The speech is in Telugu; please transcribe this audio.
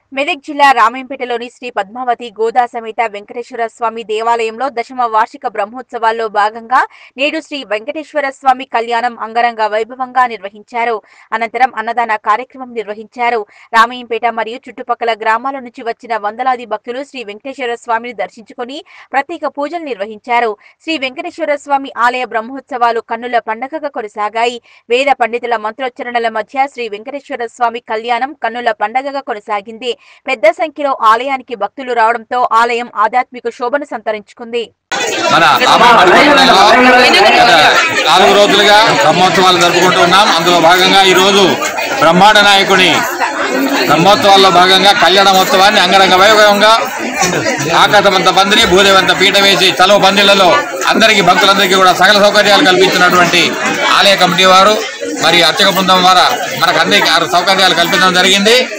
మెదక్ జిల్లా రామేంపేటలోని శ్రీ పద్మావతి గోదా సమేత వెంకటేశ్వర స్వామి దేవాలయంలో దశమ వార్షిక బ్రహ్మోత్సవాల్లో భాగంగా నేడు శ్రీ వెంకటేశ్వర స్వామి కళ్యాణం అంగరంగ వైభవంగా నిర్వహించారు అనంతరం అన్నదాన కార్యక్రమం నిర్వహించారు రామయ్యంపేట మరియు చుట్టుపక్కల గ్రామాల నుంచి వచ్చిన వందలాది భక్తులు శ్రీ వెంకటేశ్వర స్వామిని దర్శించుకుని ప్రత్యేక పూజలు నిర్వహించారు శ్రీ వెంకటేశ్వర స్వామి ఆలయ బ్రహ్మోత్సవాలు కన్నుల పండగగా కొనసాగాయి వేద పండితుల మంత్రోచ్చరణల మధ్య శ్రీ వెంకటేశ్వర స్వామి కళ్యాణం కన్నుల పండగగా కొనసాగింది పెద్ద సంఖ్యలో ఆలయానికి భక్తులు రావడంతో ఆలయం ఆధ్యాత్మిక శోభను సంతరించుకుంది మన రామపట్నంలో గత నాలుగు రోజులుగా బ్రహ్మోత్సవాలు జరుపుకుంటూ ఉన్నాం అందులో భాగంగా ఈరోజు బ్రహ్మాండ నాయకుని బ్రహ్మోత్సవాల్లో భాగంగా కళ్యాణోత్సవాన్ని అంగరంగ వైభవంగా ఆకాశమంత పందిరి భూదేవంత పీట వేసి చలువ పందిళ్లలో అందరికీ భక్తులందరికీ కూడా సకల సౌకర్యాలు కల్పించినటువంటి ఆలయ కమిటీ వారు మరియు అర్చక బృందం ద్వారా మనకు అందరికీ ఆ సౌకర్యాలు కల్పించడం జరిగింది